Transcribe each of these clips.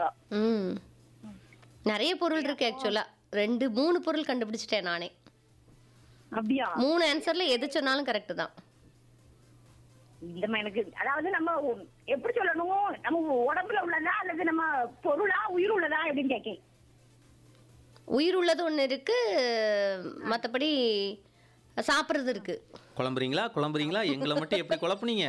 இருக்கா ம் நிறைய பொருள் இருக்கு ஆக்சுவலா ரெண்டு மூணு பொருள் கண்டுபிடிச்சிட்டேன் நானே அப்படியா மூணு ஆன்சர்ல எது சொன்னாலும் கரெக்ட் தான் இல்லம்மா எனக்கு அதாவது நம்ம எப்படி சொல்லணும் நம்ம உடம்புல உள்ளதா அல்லது நம்ம பொருளா உயிர் உள்ளதா அப்படின்னு கேட்கேன் உயிர் உள்ளது ஒன்று இருக்கு மற்றபடி சாப்பிட்றது இருக்கு குழம்புறீங்களா குழம்புறீங்களா எங்களை மட்டும் எப்படி குழப்புனீங்க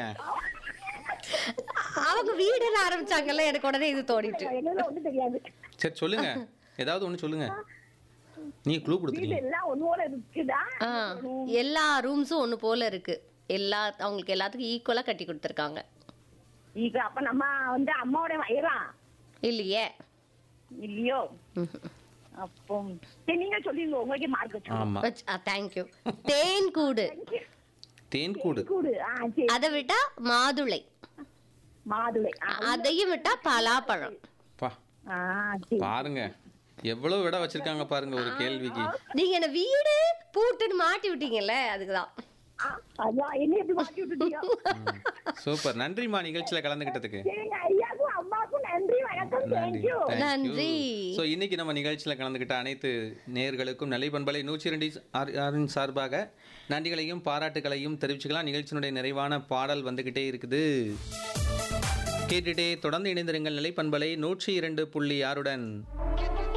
அவங்க வீடுன்னு ஆரம்பிச்சாங்கல்ல எனக்கு உடனே இது தோணிட்டு என்னது ஒண்ணும் தெரியாது சரி சொல்லுங்க ஏதாவது ஒன்று சொல்லுங்க நீங்க க்ளூ வீடு கொடுத்துட்டீங்க எல்லாம் ஒண்ணு போல இருக்குதா ஆ எல்லா ரூம்ஸும் ஒன்று போல இருக்கு எல்லா அவங்களுக்கு எல்லாத்துக்கும் ஈக்குவலாக கட்டி கொடுத்துருக்காங்க இப்ப அப்ப நம்ம வந்து அம்மாவோட வயிறா இல்லையே இல்லையோ அப்போ சரி நீங்க சொல்லிருங்க உங்களுக்கு மார்க் வச்சு ஆமா தேங்க்யூ தேன் கூடு தேன் கூடு கூடு ஆ சரி அதை விட்டா மாதுளை மாதுளை ஆ, அதையும் விட்டா பலாப்பழம் பா ஆ சரி பாருங்க எவ்வளவு விட வச்சிருக்காங்க பாருங்க ஒரு கேள்விக்கு நீங்க என்ன வீடு பூட்டுன்னு மாட்டி விட்டீங்கல்ல அதுக்குதான் ஆ, அதான் என்ன எப்படி மாட்டி விட்டுட்டீங்க சூப்பர் நன்றிம்மா நிகழ்ச்சியில கலந்துகிட்டதுக்கு சரிங்க ஐயாக்கும் அம்மாக்கும் நன்றி வணக்கம் நன்றி தேங்க்யூ நன்றி. ஸோ இன்னைக்கு நம்ம நிகழ்ச்சியில கலந்துக்கிட்ட அனைத்து நேயர்களுக்கும் நெல்லை பண்பலை நூற்றி ரெண்டு ஆறின் சார்பாக நன்றிகளையும் பாராட்டுகளையும் தெரிவிச்சுக்கலாம் நிகழ்ச்சியினுடைய நிறைவான பாடல் வந்துகிட்டே இருக்குது கேட்டுட்டே தொடர்ந்து இணைந்திருங்கள் நிலை பண்பலை நூற்றி இரண்டு புள்ளி ஆறுடன்